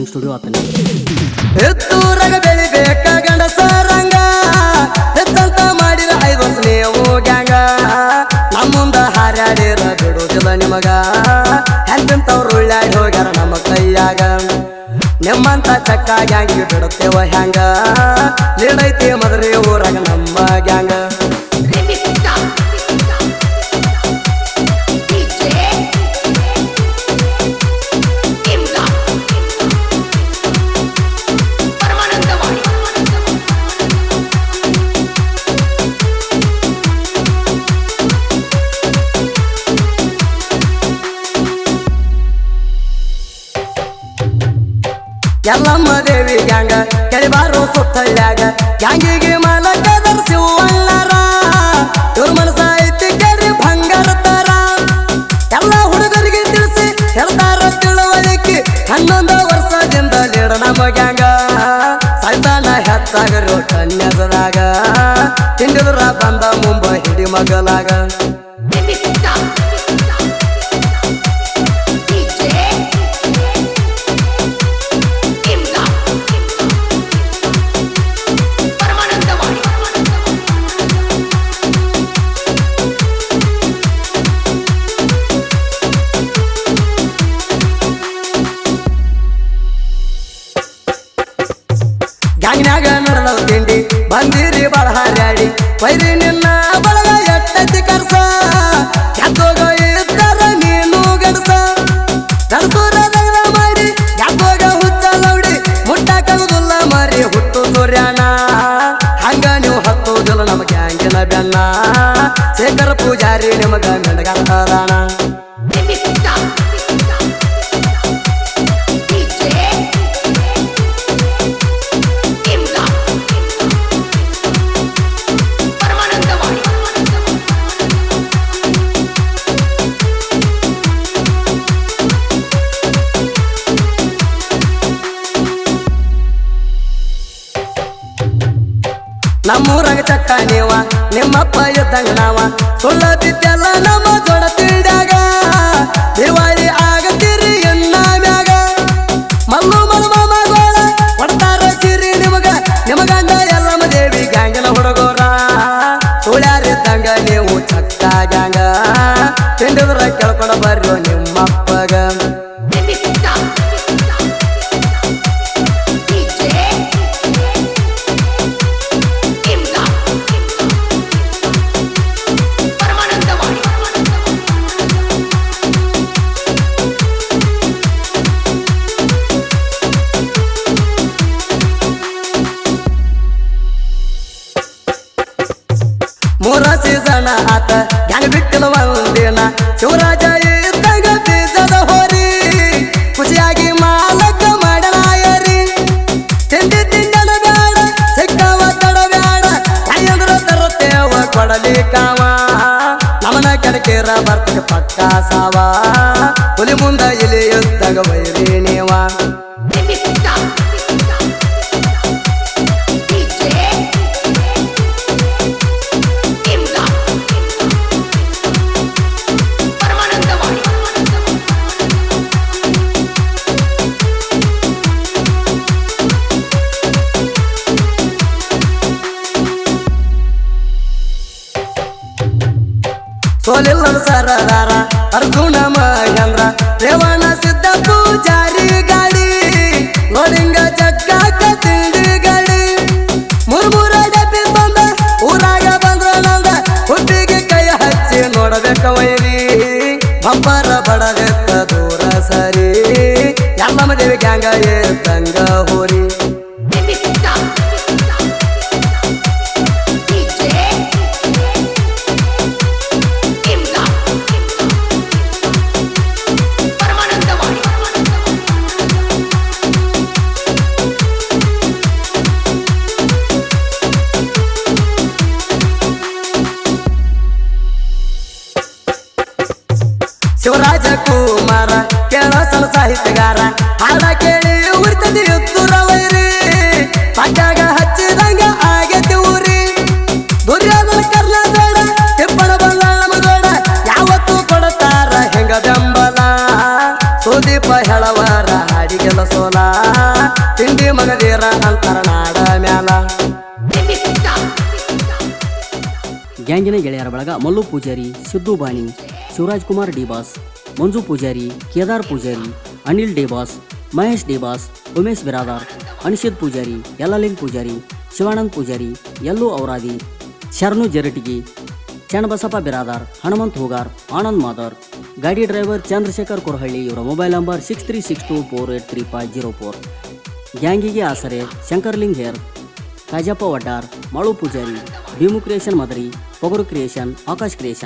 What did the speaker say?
Studio ಆತನ ಎತ್ತೂರಾಗ ಬೆಳಿಬೇಕ ಗಂಡಸರಂಗ ಹೆಚ್ಚಂತ ಮಾಡಿರ ಐದು ವರ್ಷ ನೀವು ಗ್ಯಾಂಗ ನಮ್ಮ ಮುಂದ ಹಾರ್ಯಾಡಿರ ಬಿಡುವುದಿಲ್ಲ ನಿಮಗ ಹೆಂಗಂತವ್ರು ಉಳ್ಳಾಡಿ ಹೋಗ್ಯಾರ ನಮ್ಮ ಕೈಯಾಗ ನಿಮ್ಮಂತ ಚಕ್ಕ ಗ್ಯಾಂಗಿಗೆ ಬಿಡುತ್ತೇವ ಹೆಂಗ ನೀಡೈತಿ ಮದ್ರಿ ಊರಾಗ ನಮ್ಮ ಗ್ಯಾಂಗ Remixta. DJ. Imla. ಪರಮಾನಂದವಾಣಿ ಎಲ್ಲಮ್ಮ ದೇವಿ ಗ್ಯಾಂಗ ಕೆಳಿಬಾರು ಸುತ್ತಳ್ಯಾಗ ಗ್ಯಾಂಗಿಗೆ ಮಾಲಕ ದರ್ಶಿವಣ್ಣರ ಇವ್ರ ಮನಸ ಐತಿ ಕೇಳಿ ಬಂಗಾರ ತರ ಎಲ್ಲ ಹುಡುಗರಿಗೆ ತಿಳಿಸಿ ಹೇಳ್ತಾರ ತಿಳುವಳಿಕೆ ಹನ್ನೊಂದು ವರ್ಷದಿಂದ ಲೀಡ ನಮ್ಮ ಗ್ಯಾಂಗ ಸೈತಾನ ಹೆಚ್ಚಾಗರು ಕನ್ಯಾಸದಾಗ ತಿಂಡಿದ್ರ ಬಂದ ಮುಂಬೈ ಹಿಡಿ ಮಗಲಾಗ Remixta. DJ. Imla. ಪರಮಾನಂದವಾಣಿ ಗ್ಯಾಂಗ್ನ್ಯಾಗ ನಡೆದ ತಿಂಡಿ ಬಂದಿರಿ ಬಾಳ ಹಾರ್ಯಾಡಿ ಬೈರಿ ನಿನ್ನ ಬಳಗ ಎಟ್ಟತಿ ಕರ್ಸ ಯಾಕೋಗ ಇದ್ದಾರ ನೀನು ಗಡ್ಸ ಕರ್ಸೂರ ದಗದ ಮಾಡಿ ಯಾಕೋಗ ಹುಚ್ಚ ಲೌಡಿ ಮುಟ್ಟಾಕಗುದಿಲ್ಲ ಮಾರಿ ಹುಟ್ಟು ಸೂರ್ಯಾನ ಹಂಗ ನೀವು ಹತ್ತುದಿಲ್ಲ ನಮ್ಮ ಗ್ಯಾಂಗಿನ ಬೆನ್ನ ಶೇಖರ ಪೂಜಾರಿ ನಿಮಗ ಮೆಣಗಾನ Remixta. DJ. Imla. ಪರಮಾನಂದವಾಣಿ ನಮ್ಮೂರಾಗ ಚಕ್ಕ ನೀವ ನಿಮ್ಮಪ್ಪ ಇದ್ದಂಗ ನಾವ ಸುಳ್ಳ ಬಿದ್ದೆಲ್ಲ ನಮ್ಮ ಜೋಡ ತಿಳ್ದಾಗ ದಿವಾಳಿ ಆಗತ್ತೀರಿ ಎನ್ನ ಮ್ಯಾಗ ಮಲ್ಲು ಮಲ್ ಮಾಮಗೋಳ ಕೊಡ್ತಾರ ಸಿರಿ ನಿಮಗ ನಿಮಗಂಡ ಎಲ್ಲಮ್ಮ ದೇವಿ ಗ್ಯಾಂಗಿನ ಹುಡುಗೋರ ಸುಳ್ಯಾರಿದ್ದಂಗ ನೀವು ಚಕ್ಕ ಗ್ಯಾಂಗ ತಿಂಡಿದ್ರ ಕೇಳ್ಕೊಂಡ ಬರ್ರಿ ನಿಮ್ಮಪ್ಪಗ Remixta. DJ. Imla. ಪರಮಾನಂದವಾಣಿ ಮೂರ ಸೀಸನ ಆತ ಗ್ಯಾಂಗ್ ಬಿಟ್ಟಿಲ್ಲ ಒಂದಿನ ಶಿವರಾಜ ಇದ್ದಾಗ ಬೀಜದ ಹೋರಿ ಖುಷಿಯಾಗಿ ಮಾಲಕ ಮಾಡಲಾಯರಿ ತಿಂಡಿ ತಿಂಡಲ ಬ್ಯಾಡ ಸಿಕ್ಕವ ತಡ ಬ್ಯಾಡ ಕೈಯಂದ್ರ ತರುತ್ತೇವ ಕೊಡಲಿ ಕಾವ ನಮನ ಕೆಡಕೇರ ಬರ್ತದೆ ಪಕ್ಕ ಸಾವ ಹುಲಿ ಮುಂದ ಇಲಿ ಇದ್ದಾಗ ವೈರಿ ನೀವ Remixta. DJ. Imla. ಪರಮಾನಂದವಾಣಿ ಸೋಲಿಲ್ಲದ ಸರದಾರ ಅರ್ಜುನ ಮಹೇಂದ್ರ ರೇವಣ ಸಿದ್ಧ ಪೂಜಾರಿ ಗಾಡಿ ನೋಡಿಂಗ ಜಗ್ಗಾಕ ತಿಂಡಿ ಗಾಡಿ ಮುರ್ಮುರ ಡಬ್ಬಿ ಬಂದ ಊರಾಗ ಬಂದ್ರ ನಂದ ಹುಟ್ಟಿಗೆ ಕೈ ಹಚ್ಚಿ ನೋಡಬೇಕ ವೈರಿ ಬಂಪರ ಬಡದೆತ್ತ ದೂರ ಸರಿ ಎಲ್ಲಮ್ಮ ದೇವಿ ಗ್ಯಾಂಗ ಏತಂಗ ಹೋರಿ Remixta. DJ. Imla. ಪರಮಾನಂದವಾಣಿ Shivaraj Kumara ಕೇಳಸಲ ಸಾಹಿತ್ಯಗಾರ ಹಾಡ ಕೇಳಿ ಉರ್ತದಿ ಉತ್ತುರ ವೈರಿ ತಿಂಡಿ ಮಗದೀರ ಅಂತರ ನಾಡ ಮ್ಯಾಲ Remix Star. ಗ್ಯಾಂಗಿನ ಗೆಳೆಯರ ಬಳಗ Mallu Pujari Siddu Bani Shivraj Kumar D boss Manju Pujari Kedar Pujari Anil D boss Mahesh D boss Umesh Biradar Anishith Pujari Yallaling Pujari Shivanand Pujari Yallu Auradi Sharanu Jaratagi Channabasappa Biradar Hanumanth Hoogar Anand Madar ಗಾಡಿ ಡ್ರೈವರ್ ಚಂದ್ರಶೇಖರ್ ಕೊರಹಳ್ಳಿ ಇವರ mobile number six three six two four eight three five zero four ಗ್ಯಾಂಗಿಗೆ ಆಸರೆ ಶಂಕರ್ಲಿಂಗ್ ಹೇರ್ Kajappa Waddar Malu Pujari Bhimu creation Madari Pogaru creation Akash creation